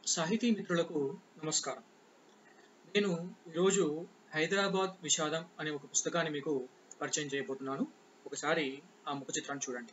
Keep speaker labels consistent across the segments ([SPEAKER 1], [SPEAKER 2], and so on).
[SPEAKER 1] సాహితీ మిత్రులకు నమస్కారం నేను ఈరోజు హైదరాబాద్ విషాదం అనే ఒక పుస్తకాన్ని మీకు పరిచయం చేయబోతున్నాను ఒకసారి ఆ ముఖ చిత్రాన్ని చూడండి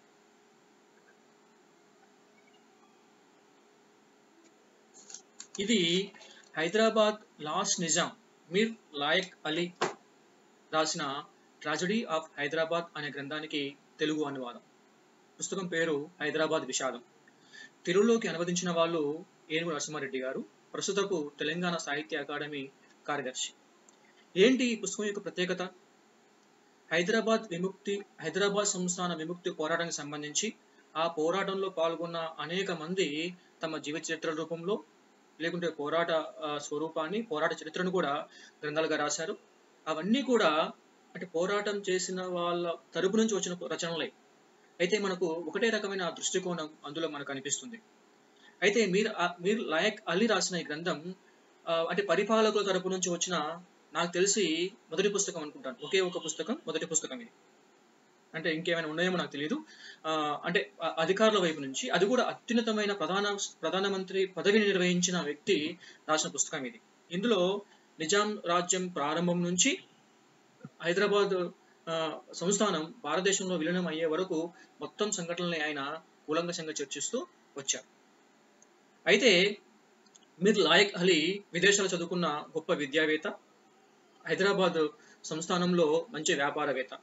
[SPEAKER 1] ఇది హైదరాబాద్ లాస్ట్ నిజాం మీర్ లాయక్ అలీ రాసిన ట్రాజడీ ఆఫ్ హైదరాబాద్ అనే గ్రంథానికి తెలుగు అనువాదం పుస్తకం పేరు హైదరాబాద్ విషాదం తెలుగులోకి అనువదించిన వాళ్ళు ఏనుగు నరసింహారెడ్డి గారు ప్రస్తుతపు తెలంగాణ సాహిత్య అకాడమీ కార్యదర్శి ఏంటి ఈ పుస్తకం యొక్క ప్రత్యేకత హైదరాబాద్ విముక్తి హైదరాబాద్ సంస్థాన విముక్తి పోరాటానికి సంబంధించి ఆ పోరాటంలో పాల్గొన్న అనేక మంది తమ జీవిత చరిత్ర రూపంలో లేకుంటే పోరాట ఆ, స్వరూపాన్ని పోరాట చరిత్రను కూడా గ్రంథాలుగా రాశారు అవన్నీ కూడా అంటే పోరాటం చేసిన వాళ్ళ తరపు నుంచి వచ్చిన రచనలే అయితే మనకు ఒకటే రకమైన దృష్టికోణం అందులో మనకు అనిపిస్తుంది అయితే మీరు ఆ- మీరు లాయక్ అలీ రాసిన ఈ గ్రంథం ఆ, అంటే పరిపాలకుల తరపు నుంచి వచ్చిన నాకు తెలిసి మొదటి పుస్తకం అనుకుంటాను ఒకే ఒక పుస్తకం మొదటి పుస్తకం ఇది అంటే ఇంకేమైనా ఉన్నాయేమో నాకు తెలియదు ఆ, అంటే ఆ- అధికారుల వైపు నుంచి అది కూడా అత్యున్నతమైన ప్రధాన ప్రధానమంత్రి పదవిని నిర్వహించిన వ్యక్తి రాసిన పుస్తకం ఇది ఇందులో నిజాం రాజ్యం ప్రారంభం నుంచి హైదరాబాద్ ఆ, సంస్థానం భారతదేశంలో విలీనం అయ్యే వరకు మొత్తం సంఘటనల్ని ఆయన కూలంకషంగా చర్చిస్తూ వచ్చారు అయితే మీరు లాయక్ అలీ విదేశాలు చదువుకున్న గొప్ప విద్యావేత్త హైదరాబాద్ సంస్థానంలో మంచి వ్యాపారవేత్త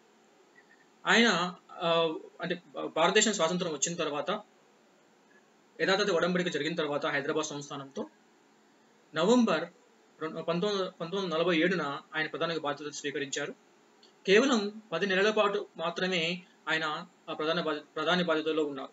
[SPEAKER 1] ఆయన ఆ, అంటే భా- భారతదేశం స్వాతంత్రం వచ్చిన తర్వాత యథాతథ ఒడంబడిక జరిగిన తర్వాత హైదరాబాద్ సంస్థానంతో నవంబర్ రెండు- పంతొమ్మిది పంతొమ్మిది వందల నలభై ఏడున ఆయన ప్రధాని బాధ్యత స్వీకరించారు కేవలం పది నెలల పాటు మాత్రమే ఆయన ఆ ప్రధాన బాధ్య ప్రధాని బాధ్యతలో ఉన్నారు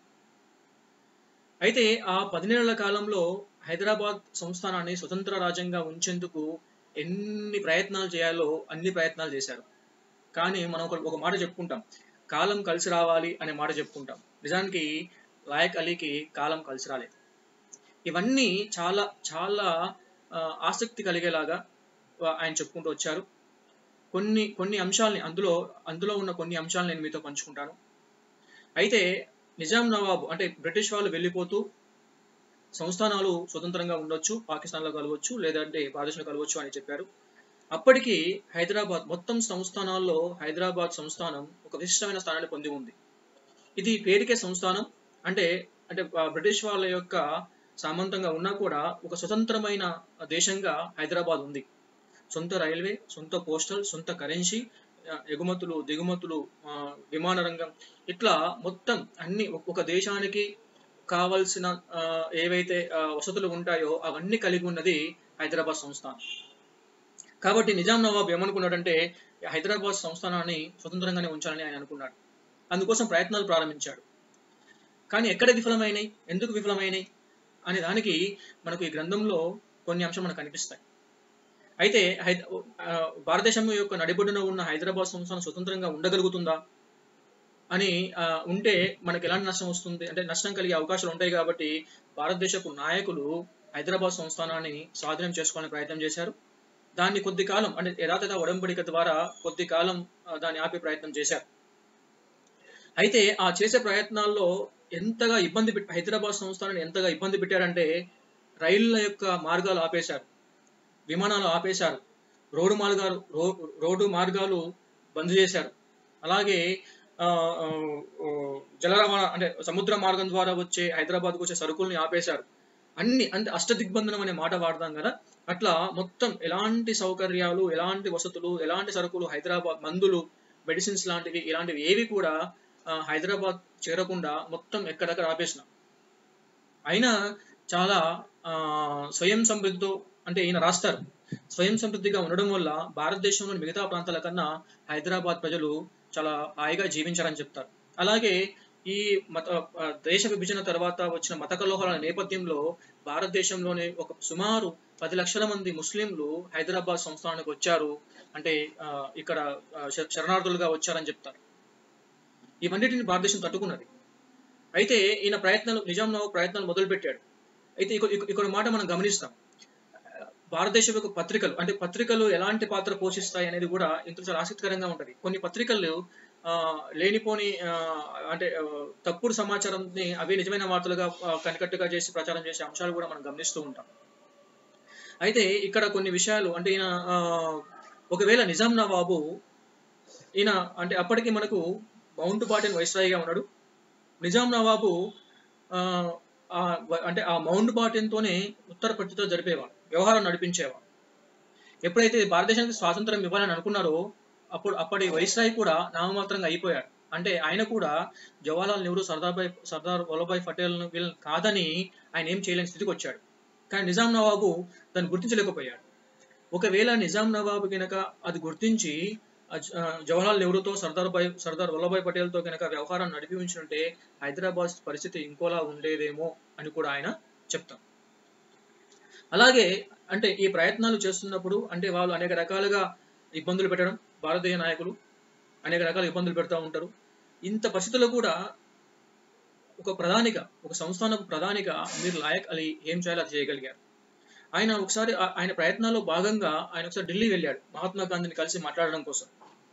[SPEAKER 1] అయితే ఆ పది నెలల కాలంలో హైదరాబాద్ సంస్థానాన్ని స్వతంత్ర రాజ్యంగా ఉంచేందుకు ఎన్ని ప్రయత్నాలు చేయాలో అన్ని ప్రయత్నాలు చేశారు కానీ మనం ఒక ఒక మాట చెప్పుకుంటాం కాలం కలిసి రావాలి అనే మాట చెప్పుకుంటాం నిజానికి లాయక్ అలీకి కాలం కలిసి రాలేదు ఇవన్నీ చాలా చాలా ఆ, ఆసక్తి కలిగేలాగా ఆ, ఆయన చెప్పుకుంటూ వచ్చారు కొన్ని కొన్ని అంశాలని అందులో అందులో ఉన్న కొన్ని అంశాలను నేను మీతో పంచుకుంటాను అయితే నిజాం నవాబు అంటే బ్రిటిష్ వాళ్ళు వెళ్ళిపోతూ సంస్థానాలు స్వతంత్రంగా ఉండొచ్చు పాకిస్తాన్లో కలవచ్చు లేదంటే భారతదేశంలో కలవచ్చు అని చెప్పారు అప్పటికి హైదరాబాద్ మొత్తం సంస్థానాల్లో హైదరాబాద్ సంస్థానం ఒక విశిష్టమైన స్థానాన్ని పొంది ఉంది ఇది పేరుకే సంస్థానం అంటే అంటే ఆ బ్రిటిష్ వాళ్ళ యొక్క సామంతంగా ఉన్నా కూడా ఒక స్వతంత్రమైన దేశంగా హైదరాబాద్ ఉంది సొంత రైల్వే సొంత పోస్టల్ సొంత కరెన్సీ ఆ, ఎగుమతులు దిగుమతులు ఆ, విమాన రంగం ఇట్లా మొత్తం అన్ని ఒక- ఒక దేశానికి కావలసిన ఆ, ఏవైతే ఆ, వసతులు ఉంటాయో అవన్నీ కలిగి ఉన్నది హైదరాబాద్ సంస్థానం కాబట్టి నిజాం నవాబ్ ఏమనుకున్నాడంటే హైదరాబాద్ సంస్థానాన్ని స్వతంత్రంగానే ఉంచాలని ఆయన అనుకున్నాడు అందుకోసం ప్రయత్నాలు ప్రారంభించాడు కానీ ఎక్కడ విఫలమైనాయి ఎందుకు విఫలమైనాయి అనే దానికి మనకు ఈ గ్రంథంలో కొన్ని అంశాలు మనకు కనిపిస్తాయి అయితే హైద ఆ, భారతదేశం యొక్క నడిబొడ్డున ఉన్న హైదరాబాద్ సంస్థానం స్వతంత్రంగా ఉండగలుగుతుందా అని ఆ, ఉంటే మనకి ఎలాంటి నష్టం వస్తుంది అంటే నష్టం కలిగే అవకాశాలు ఉంటాయి కాబట్టి భారతదేశపు నాయకులు హైదరాబాద్ సంస్థానాన్ని స్వాధీనం చేసుకోవాలని ప్రయత్నం చేశారు దాన్ని కొద్ది కాలం అంటే యథాతథ ఒడంబడిక ద్వారా కొద్ది కాలం ఆ, దాన్ని ఆపే ప్రయత్నం చేశారు అయితే ఆ చేసే ప్రయత్నాల్లో ఎంతగా ఇబ్బంది పెట్టి హైదరాబాద్ సంస్థానాన్ని ఎంతగా ఇబ్బంది పెట్టారంటే రైళ్ల యొక్క మార్గాలు ఆపేశారు విమానాలు ఆపేశారు రోడ్డు మార్గాలు రో రోడ్డు మార్గాలు బంద్ చేశారు అలాగే ఆ, ఆ, ఆ, జల రవాణా అంటే సముద్ర మార్గం ద్వారా వచ్చే హైదరాబాద్కు వచ్చే సరుకుల్ని ఆపేశారు అన్ని అంటే అష్టదిగ్బంధనం అనే మాట వాడతాం కదా అట్లా మొత్తం ఎలాంటి సౌకర్యాలు ఎలాంటి వసతులు ఎలాంటి సరుకులు హైదరాబాద్ మందులు మెడిసిన్స్ లాంటివి ఇలాంటివి ఏవి కూడా ఆ, హైదరాబాద్ చేరకుండా మొత్తం ఎక్కడెక్కడ ఆపేసిన అయినా చాలా ఆ, స్వయం సమృద్ధితో అంటే ఈయన రాస్తారు స్వయం సమృద్ధిగా ఉండడం వల్ల భారతదేశంలోని మిగతా ప్రాంతాల కన్నా హైదరాబాద్ ప్రజలు చాలా హాయిగా జీవించారని చెప్తారు అలాగే ఈ మత ఆ, దేశ విభజన తర్వాత వచ్చిన మత కలోహాల నేపథ్యంలో భారతదేశంలోనే ఒక సుమారు పది లక్షల మంది ముస్లింలు హైదరాబాద్ సంస్థానానికి వచ్చారు అంటే ఆ, ఇక్కడ ఆ, శ- శరణార్థులుగా వచ్చారని చెప్తారు ఇవన్నిటిని భారతదేశం తట్టుకున్నది అయితే ఈయన ప్రయత్నాలు నిజాం నవాబ్ ప్రయత్నాలు మొదలు పెట్టాడు అయితే ఇక్కడ ఇక్కడ- ఇక్కడ మాట మనం గమనిస్తాం భారతదేశం యొక్క పత్రికలు అంటే పత్రికలు ఎలాంటి పాత్ర పోషిస్తాయి అనేది కూడా ఇంత చాలా ఆసక్తికరంగా ఉంటది కొన్ని పత్రికలు ఆ, లేనిపోని ఆ, అంటే ఆ, తప్పుడు సమాచారంని అవి నిజమైన వార్తలుగా ఆ, కనికట్టుగా చేసి ప్రచారం చేసే అంశాలు కూడా మనం గమనిస్తూ ఉంటాం అయితే ఇక్కడ కొన్ని విషయాలు అంటే ఈయన ఆ, ఒకవేళ నిజాం నవాబు ఈయన అంటే అప్పటికి మనకు మౌంట్ బాటన్ వైస్రాయిగా ఉన్నాడు నిజాం నవాబు ఆ, ఆ వ- అంటే ఆ మౌంట్ బాటన్తోనే ఉత్తర ప్రతితో జరిపేవాడు వ్యవహారం నడిపించేవాడు ఎప్పుడైతే భారతదేశానికి స్వాతంత్రం ఇవ్వాలని అనుకున్నారో అప్పుడు అప్పటి వైస్రాయ్ కూడా నామమాత్రంగా అయిపోయాడు అంటే ఆయన కూడా జవహర్లాల్ నెహ్రూ సర్దార్ భాయ్ సర్దార్ వల్లభాయ్ పటేల్ వీళ్ళని కాదని ఆయన ఏం చేయలేని స్థితికి వచ్చాడు కానీ నిజాం నవాబు దాన్ని గుర్తించలేకపోయాడు ఒకవేళ నిజాం నవాబు కనుక అది గుర్తించి ఆ జ- ఆ జవహర్లాల్ నెహ్రూతో సర్దార్ భాయ్ సర్దార్ వల్లభాయ్ పటేల్తో కనుక వ్యవహారం నడిపి ఉంచుంటే హైదరాబాద్ పరిస్థితి ఇంకోలా ఉండేదేమో అని కూడా ఆయన చెప్తాం అలాగే అంటే ఈ ప్రయత్నాలు చేస్తున్నప్పుడు అంటే వాళ్ళు అనేక రకాలుగా ఇబ్బందులు పెట్టడం భారతీయ నాయకులు అనేక రకాల ఇబ్బందులు పెడతా ఉంటారు ఇంత పరిస్థితుల్లో కూడా ఒక ప్రధానిగా ఒక సంస్థానపు ప్రధానిగా మీరు లాయక్ అలీ ఏం చేయాలో అది చేయగలిగారు ఆయన ఒకసారి ఆ- ఆయన ప్రయత్నాల్లో భాగంగా ఆయన ఒకసారి ఢిల్లీ వెళ్ళాడు మహాత్మా గాంధీని కలిసి మాట్లాడడం కోసం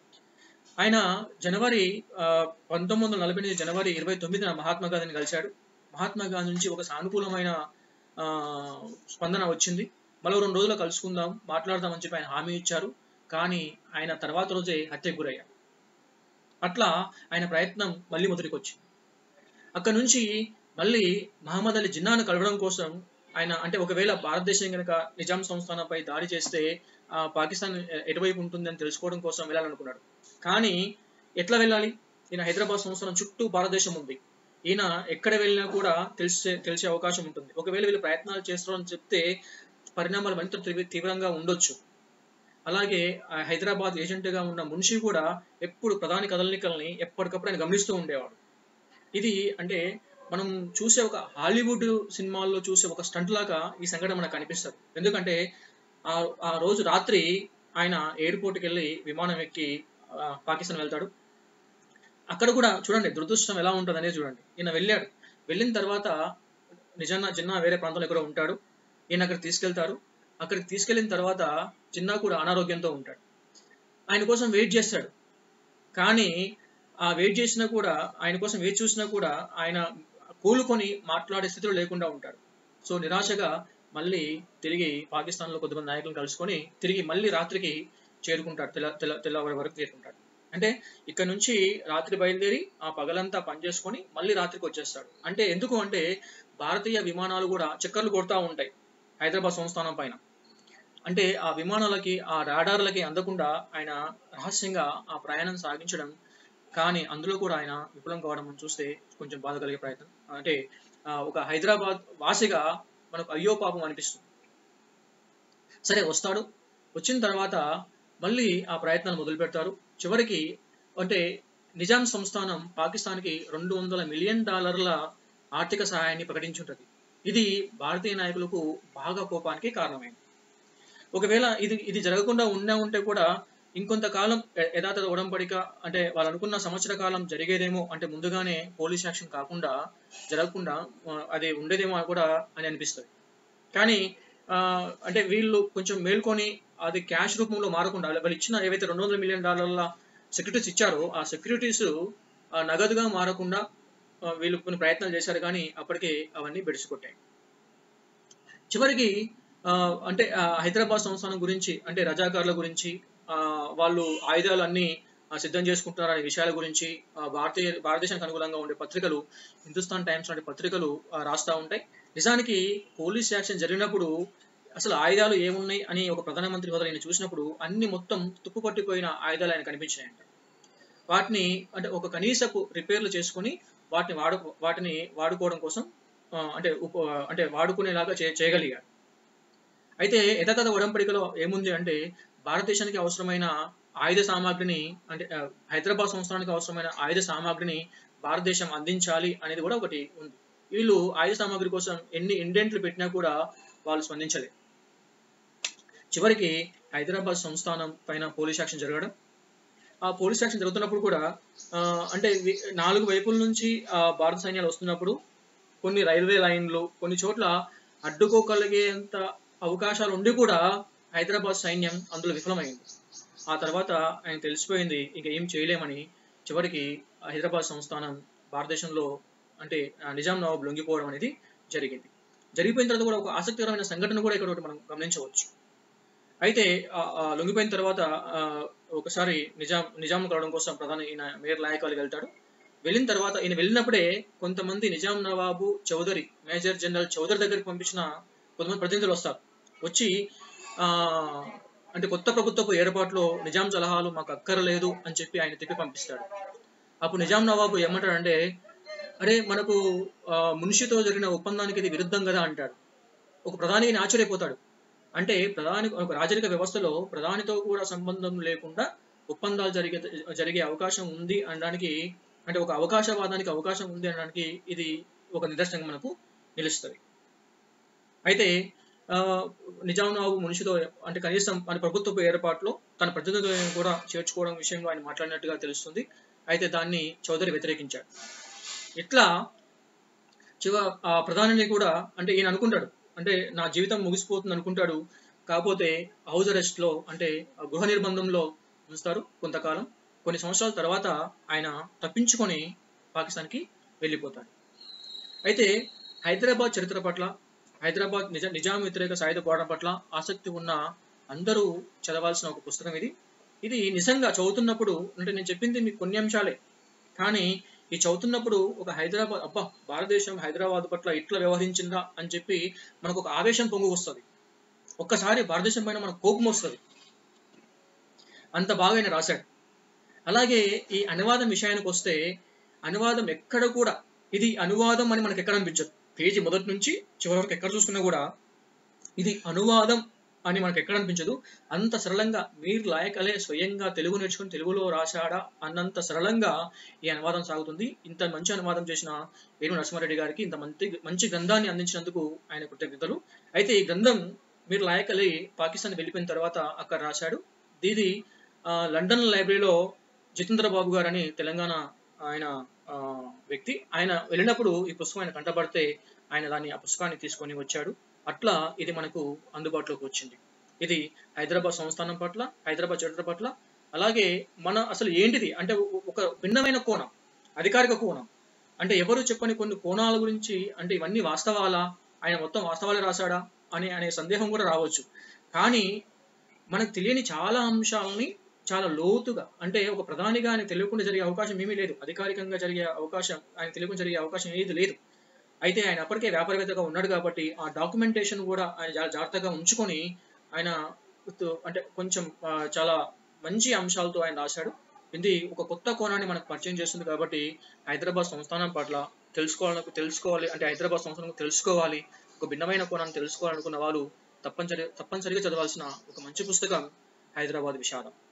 [SPEAKER 1] ఆయన జనవరి ఆ, పంతొమ్మిది వందల నలభై ఎనిమిది జనవరి ఇరవై తొమ్మిదిన మహాత్మా గాంధీని కలిశాడు మహాత్మా గాంధీ నుంచి ఒక సానుకూలమైన ఆ, స్పందన వచ్చింది మరో రెండు రోజులు కలుసుకుందాం మాట్లాడదామని చెప్పి ఆయన హామీ ఇచ్చారు కానీ ఆయన తర్వాత రోజే హత్యకు గురయ్యాడు అట్లా ఆయన ప్రయత్నం మళ్ళీ మొదటికి వచ్చింది అక్కడ నుంచి మళ్ళీ మహమ్మద్ అలీ జిన్నాను కలవడం కోసం ఆయన అంటే ఒకవేళ భారతదేశం కనుక నిజాం సంస్థానంపై దాడి చేస్తే ఆ, పాకిస్తాన్ ఎ- ఎటువైపు ఉంటుందని తెలుసుకోవడం కోసం వెళ్ళాలనుకున్నాడు కానీ ఎట్లా వెళ్ళాలి ఈయన హైదరాబాద్ సంస్థానం చుట్టూ భారతదేశం ఉంది ఈయన ఎక్కడ వెళ్ళినా కూడా తెలిసే తెలిసే అవకాశం ఉంటుంది ఒకవేళ వీళ్ళు ప్రయత్నాలు చేస్తారని చెప్తే పరిణామాలు మరింత తీవ్ర- తీవ్రంగా ఉండొచ్చు అలాగే ఆ హైదరాబాద్ ఏజెంట్గా ఉన్న మున్షి కూడా ఎప్పుడు ప్రధాని కదలికల్ని ఎప్పటికప్పుడు ఆయన గమనిస్తూ ఉండేవాడు ఇది అంటే మనం చూసే ఒక హాలీవుడ్ సినిమాల్లో చూసే ఒక స్టంట్ లాగా ఈ సంఘటన మనకు కనిపిస్తుంది ఎందుకంటే ఆ ఆ రోజు రాత్రి ఆయన ఎయిర్పోర్ట్కి వెళ్ళి విమానం ఎక్కి ఆ, పాకిస్తాన్ వెళ్తాడు అక్కడ కూడా చూడండి దురదృష్టం ఎలా ఉంటుంది అనేది చూడండి ఈయన వెళ్ళాడు వెళ్ళిన తర్వాత నిజాన్న చిన్న వేరే ప్రాంతంలో ఎక్కడో ఉంటాడు ఈయన అక్కడ తీసుకెళ్తారు అక్కడికి తీసుకెళ్ళిన తర్వాత చిన్న కూడా అనారోగ్యంతో ఉంటాడు ఆయన కోసం వెయిట్ చేస్తాడు కానీ ఆ వెయిట్ చేసినా కూడా ఆయన కోసం వేచి చూసినా కూడా ఆయన కూలుకొని మాట్లాడే స్థితిలో లేకుండా ఉంటాడు సో నిరాశగా మళ్ళీ తిరిగి పాకిస్తాన్లో కొంతమంది నాయకులను కలుసుకొని తిరిగి మళ్ళీ రాత్రికి చేరుకుంటాడు తెల్ల తెల్ల తెల్లవారి వరకు చేరుకుంటాడు అంటే ఇక్కడ నుంచి రాత్రి బయలుదేరి ఆ పగలంతా పనిచేసుకొని మళ్ళీ రాత్రికి వచ్చేస్తాడు అంటే ఎందుకు అంటే భారతీయ విమానాలు కూడా చక్కర్లు కొడతా ఉంటాయి హైదరాబాద్ సంస్థానం పైన అంటే ఆ విమానాలకి ఆ రాడార్లకి అందకుండా ఆయన రహస్యంగా ఆ ప్రయాణం సాగించడం కానీ అందులో కూడా ఆయన విఫలం కావడం మనం చూస్తే కొంచెం బాధ కలిగే ప్రయత్నం అంటే ఆ, ఒక హైదరాబాద్ వాసిగా మనకు అయ్యో పాపం అనిపిస్తుంది సరే వస్తాడు వచ్చిన తర్వాత మళ్ళీ ఆ ప్రయత్నాలు మొదలు పెడతారు చివరికి అంటే నిజాం సంస్థానం పాకిస్తాన్కి రెండు వందల మిలియన్ డాలర్ల ఆర్థిక సహాయాన్ని ప్రకటించుంటది ఇది భారతీయ నాయకులకు బాగా కోపానికి కారణమైంది ఒకవేళ ఇది ఇది జరగకుండా ఉన్నా ఉంటే కూడా ఇంకొంతకాలం య- యథాతథ ఉడంబడిక అంటే వాళ్ళు అనుకున్న సంవత్సర కాలం జరిగేదేమో అంటే ముందుగానే పోలీస్ యాక్షన్ కాకుండా జరగకుండా ఆ, అది ఉండేదేమో కూడా అని అనిపిస్తుంది కానీ ఆ, అంటే వీళ్ళు కొంచెం మేల్కొని అది క్యాష్ రూపంలో మారకుండా వాళ్ళు ఇచ్చిన ఏవైతే రెండు వందల మిలియన్ డాలర్ల సెక్యూరిటీస్ ఇచ్చారో ఆ సెక్యూరిటీస్ నగదుగా మారకుండా ఆ, వీళ్ళు కొన్ని ప్రయత్నాలు చేశారు కానీ అప్పటికే అవన్నీ బెడిసికొట్టాయి చివరికి ఆ, అంటే ఆ, హైదరాబాద్ సంస్థానం గురించి అంటే రజాకార్ల గురించి ఆ, వాళ్ళు ఆయుధాలు అన్ని ఆ, సిద్ధం చేసుకుంటున్నారు అనే విషయాల గురించి ఆ, భారతీయ భారతదేశానికి అనుకూలంగా ఉండే పత్రికలు హిందుస్థాన్ టైమ్స్ లాంటి పత్రికలు ఆ, రాస్తా ఉంటాయి నిజానికి పోలీస్ యాక్షన్ జరిగినప్పుడు అసలు ఆయుధాలు ఏమున్నాయి అని ఒక ప్రధానమంత్రి హోదా ఆయన చూసినప్పుడు అన్ని మొత్తం తుప్పు పట్టిపోయిన ఆయుధాలు ఆయన కనిపించినాయంట వాటిని అంటే ఒక కనీసపు రిపేర్లు చేసుకొని వాటిని వాడు వాటిని వాడుకోవడం కోసం ఆ, అంటే ఉప అంటే వాడుకునేలాగా చే చేయగలిగారు అయితే యథాతథ ఒడంబడికలో ఏముంది అంటే భారతదేశానికి అవసరమైన ఆయుధ సామాగ్రిని అంటే ఆ, హైదరాబాద్ సంస్థానానికి అవసరమైన ఆయుధ సామాగ్రిని భారతదేశం అందించాలి అనేది కూడా ఒకటి ఉంది వీళ్ళు ఆయుధ సామాగ్రి కోసం ఎన్ని ఇండెంట్లు పెట్టినా కూడా వాళ్ళు స్పందించలేదు చివరికి హైదరాబాద్ సంస్థానం పైన పోలీస్ యాక్షన్ జరగడం ఆ పోలీస్ యాక్షన్ జరుగుతున్నప్పుడు కూడా ఆ, అంటే వి- నాలుగు వైపుల నుంచి ఆ, భారత సైన్యాలు వస్తున్నప్పుడు కొన్ని రైల్వే లైన్లు కొన్ని చోట్ల అడ్డుకోగలిగేంత అవకాశాలు ఉండి కూడా హైదరాబాద్ సైన్యం అందులో విఫలమైంది ఆ తర్వాత ఆయన తెలిసిపోయింది ఇంకా ఏం చేయలేమని చివరికి హైదరాబాద్ సంస్థానం భారతదేశంలో అంటే ఆ, నిజాం నవాబ్ లొంగిపోవడం అనేది జరిగింది జరిగిపోయిన తర్వాత కూడా ఒక ఆసక్తికరమైన సంఘటన కూడా ఇక్కడ ఒకటి మనం గమనించవచ్చు అయితే ఆ, ఆ, లొంగిపోయిన తర్వాత ఆ, ఒకసారి నిజాం నిజాం కలవడం కోసం ప్రధాని ఈయన మేయర్ లాయకాలికి వెళ్తాడు వెళ్ళిన తర్వాత ఈయన వెళ్ళినప్పుడే కొంతమంది నిజాం నవాబు చౌదరి మేజర్ జనరల్ చౌదరి దగ్గరికి పంపించిన కొంతమంది ప్రతినిధులు వస్తారు వచ్చి ఆ అంటే కొత్త ప్రభుత్వపు ఏర్పాటులో నిజాం సలహాలు మాకు అక్కరలేదు అని చెప్పి ఆయన తిప్పి పంపిస్తాడు అప్పుడు నిజాం నవాబు ఏమంటాడంటే అరే మనకు ఆ, మున్షితో జరిగిన ఒప్పందానికి ఇది విరుద్ధం కదా అంటాడు ఒక ప్రధాని ఈయన ఆశ్చర్యపోతాడు అంటే ప్రధాని ఒక రాజరిక వ్యవస్థలో ప్రధానితో కూడా సంబంధం లేకుండా ఒప్పందాలు జరిగే జరిగే అవకాశం ఉంది అనడానికి అంటే ఒక అవకాశవాదానికి అవకాశం ఉంది అనడానికి ఇది ఒక నిదర్శనంగా మనకు నిలుస్తుంది అయితే ఆ, నిజాం నవాబు మనిషితో అంటే కనీసం మన ప్రభుత్వపు ఏర్పాట్లో తన ప్రతినిధులను కూడా చేర్చుకోవడం విషయంలో ఆయన మాట్లాడినట్టుగా తెలుస్తుంది అయితే దాన్ని చౌదరి వ్యతిరేకించాడు ఇట్లా చివ ఆ ప్రధానిని కూడా అంటే ఈయన అనుకుంటాడు అంటే నా జీవితం ముగిసిపోతుంది అనుకుంటాడు కాకపోతే హౌస్ అరెస్ట్ లో అంటే ఆ గృహ నిర్బంధంలో ఉంచుతారు కొంతకాలం కొన్ని సంవత్సరాల తర్వాత ఆయన తప్పించుకొని పాకిస్తాన్కి వెళ్ళిపోతాడు అయితే హైదరాబాద్ చరిత్ర పట్ల హైదరాబాద్ నిజ నిజాం వ్యతిరేక సాయుధ పోరాటం పట్ల ఆసక్తి ఉన్న అందరూ చదవాల్సిన ఒక పుస్తకం ఇది ఇది నిజంగా చదువుతున్నప్పుడు అంటే నేను చెప్పింది మీకు కొన్ని అంశాలే కానీ ఈ చదువుతున్నప్పుడు ఒక హైదరాబాద్ అబ్బా భారతదేశం హైదరాబాద్ పట్ల ఇట్లా వ్యవహరించిందా అని చెప్పి మనకు ఒక ఆవేశం పొంగు వస్తుంది ఒక్కసారి భారతదేశం పైన మనకు కోపం వస్తుంది అంత బాగా ఆయన రాశాడు అలాగే ఈ అనువాదం విషయానికి వస్తే అనువాదం ఎక్కడ కూడా ఇది అనువాదం అని మనకు ఎక్కడ అనిపించదు పేజీ మొదటి నుంచి చివరి వరకు ఎక్కడ చూసుకున్నా కూడా ఇది అనువాదం అని మనకు ఎక్కడ అనిపించదు అంత సరళంగా మీరు లాయకలే స్వయంగా తెలుగు నేర్చుకుని తెలుగులో రాశాడా అన్నంత సరళంగా ఈ అనువాదం సాగుతుంది ఇంత మంచి అనువాదం చేసిన వేణు నరసింహారెడ్డి గారికి ఇంత మంచి మంచి గ్రంథాన్ని అందించినందుకు ఆయన కృతజ్ఞతలు అయితే ఈ గ్రంథం మీరు లాయకలి పాకిస్తాన్ వెళ్ళిపోయిన తర్వాత అక్కడ రాశాడు ఇది ఆ, లండన్ లైబ్రరీలో జితేంద్ర బాబు గారు అని తెలంగాణ ఆయన ఆ, వ్యక్తి ఆయన వెళ్ళినప్పుడు ఈ పుస్తకం ఆయన కంటపడితే ఆయన దాన్ని ఆ పుస్తకాన్ని తీసుకొని వచ్చాడు అట్లా ఇది మనకు అందుబాటులోకి వచ్చింది ఇది హైదరాబాద్ సంస్థానం పట్ల హైదరాబాద్ చరిత్ర పట్ల అలాగే మన అసలు ఏంటిది అంటే ఒ- ఒక భిన్నమైన కోణం అధికారిక కోణం అంటే ఎవరు చెప్పని కొన్ని కోణాల గురించి అంటే ఇవన్నీ వాస్తవాలా ఆయన మొత్తం వాస్తవాలే రాశాడా అని అనే సందేహం కూడా రావచ్చు కానీ మనకు తెలియని చాలా అంశాలని చాలా లోతుగా అంటే ఒక ప్రధానిగా ఆయన తెలియకుండా జరిగే అవకాశం ఏమీ లేదు అధికారికంగా జరిగే అవకాశం ఆయన తెలియకుండా జరిగే అవకాశం ఏది లేదు అయితే ఆయన అప్పటికే వ్యాపారవేత్తగా ఉన్నాడు కాబట్టి ఆ డాక్యుమెంటేషన్ కూడా ఆయన చాలా జాగ్రత్తగా ఉంచుకొని ఆయన ఉత్తు- అంటే కొంచెం ఆ, చాలా మంచి అంశాలతో ఆయన రాశాడు ఇది ఒక కొత్త కోణాన్ని మనకు పరిచయం చేస్తుంది కాబట్టి హైదరాబాద్ సంస్థానం పట్ల తెలుసుకోవాలని తెలుసుకోవాలి అంటే హైదరాబాద్ సంస్థానం తెలుసుకోవాలి ఒక భిన్నమైన కోణాన్ని తెలుసుకోవాలనుకున్న వాళ్ళు తప్పనిసరి తప్పనిసరిగా చదవాల్సిన ఒక మంచి పుస్తకం హైదరాబాద్ విషాదం